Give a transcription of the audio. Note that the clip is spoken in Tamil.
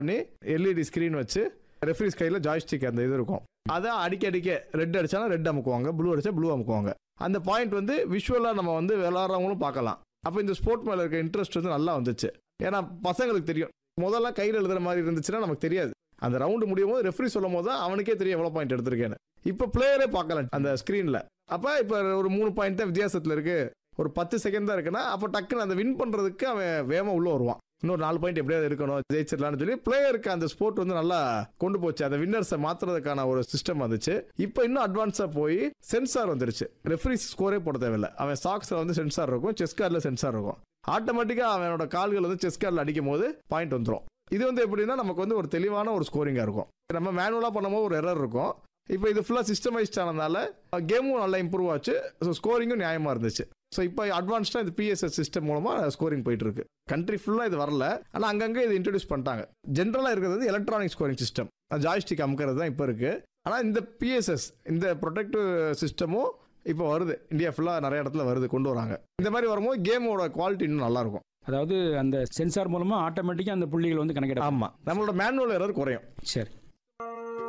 பண்ணி எல்இடி ஸ்க்ரீன் வச்சு ரெஃப்ரிஸ் கையில் ஜாய்ஸ்டிக் அந்த இது இருக்கும் அதை அடிக்க அடிக்க ரெட் அடிச்சாலும் ரெட் அமுக்குவாங்க ப்ளூ அடிச்சா ப்ளூ அமுக்குவாங்க அந்த பாயிண்ட் வந்து விஷுவலாக நம்ம வந்து விளாட்றவங்களும் பார்க்கலாம் அப்போ இந்த ஸ்போர்ட் மேலே இருக்க இன்ட்ரெஸ்ட் வந்து நல்லா வந்துச்சு ஏன்னா பசங்களுக்கு தெரியும் முதல்ல கையில் எழுதுற மாதிரி இருந்துச்சுன்னா நமக்கு தெரியாது அந்த ரவுண்டு முடியும் போது ரெஃப்ரி சொல்லும் போது தான் அவனுக்கே தெரியும் எவ்வளோ பாயிண்ட் எடுத்திருக்கேன்னு இப்போ பிளேயரே பார்க்கலாம் அந்த ஸ்க்ரீனில் அப்போ இப்போ ஒரு மூணு பாயிண்ட் தான் வித்தியாசத்தில் இருக்கு ஒரு பத்து செகண்ட் தான் இருக்குன்னா அப்போ டக்குன்னு அந்த வின் பண்ணுறதுக்கு அவன் வேகமாக உள்ளே வருவான் இன்னொரு நாலு பாயிண்ட் எப்படியாவது இருக்கணும் ஜெயிச்சிடலாம்னு சொல்லி பிளேயருக்கு அந்த ஸ்போர்ட் வந்து நல்லா கொண்டு போச்சு அந்த வின்னர்ஸை மாத்துறதுக்கான ஒரு சிஸ்டம் வந்துச்சு இப்போ இன்னும் அட்வான்ஸாக போய் சென்சார் வந்துருச்சு ரெஃப்ரி ஸ்கோரே போட தேவையில்லை அவன் சாக்ஸில் வந்து சென்சார் இருக்கும் செஸ் கார்டில் சென்சார் இருக்கும் ஆட்டோமேட்டிக்காக அவனோட கால்கள் வந்து செஸ் கார்டில் அடிக்கும் போது பாயிண்ட் வந்துடும் இது வந்து எப்படின்னா நமக்கு வந்து ஒரு தெளிவான ஒரு ஸ்கோரிங்காக இருக்கும் நம்ம மேனுவலாக பண்ணும்போது ஒரு எரர் இருக்கும் இப்போ இது ஃபுல்லாக சிஸ்டமைஸ்ட் ஆனதுனால கேமும் நல்லா இம்ப்ரூவ் ஆச்சு ஸோ ஸ்கோரிங்கும் நியாயமாக இருந்துச்சு ஸோ இப்போ அட்வான்ஸ்டாக இது பிஎஸ்எஸ் சிஸ்டம் மூலமாக ஸ்கோரிங் போயிட்டு இருக்கு கண்ட்ரி ஃபுல்லாக இது வரல ஆனால் அங்கங்கே இது இன்ட்ரடியூஸ் பண்ணிட்டாங்க ஜென்ரலாக இருக்கிறது வந்து எலக்ட்ரானிக் ஸ்கோரிங் சிஸ்டம் ஜாய்ஸ்டிக் அமுக்கிறது தான் இப்போ இருக்கு ஆனால் இந்த பிஎஸ்எஸ் இந்த ப்ரொடெக்டிவ் சிஸ்டமும் இப்போ வருது இந்தியா ஃபுல்லாக நிறைய இடத்துல வருது கொண்டு வராங்க இந்த மாதிரி வரும்போது கேமோட குவாலிட்டி இன்னும் நல்லா இருக்கும் அதாவது அந்த சென்சார் மூலமா ஆட்டோமேட்டிக்காக அந்த புள்ளிகள் வந்து கணக்கிட ஆமாம் நம்மளோட மேனுவல் எரர் குறையும் சரி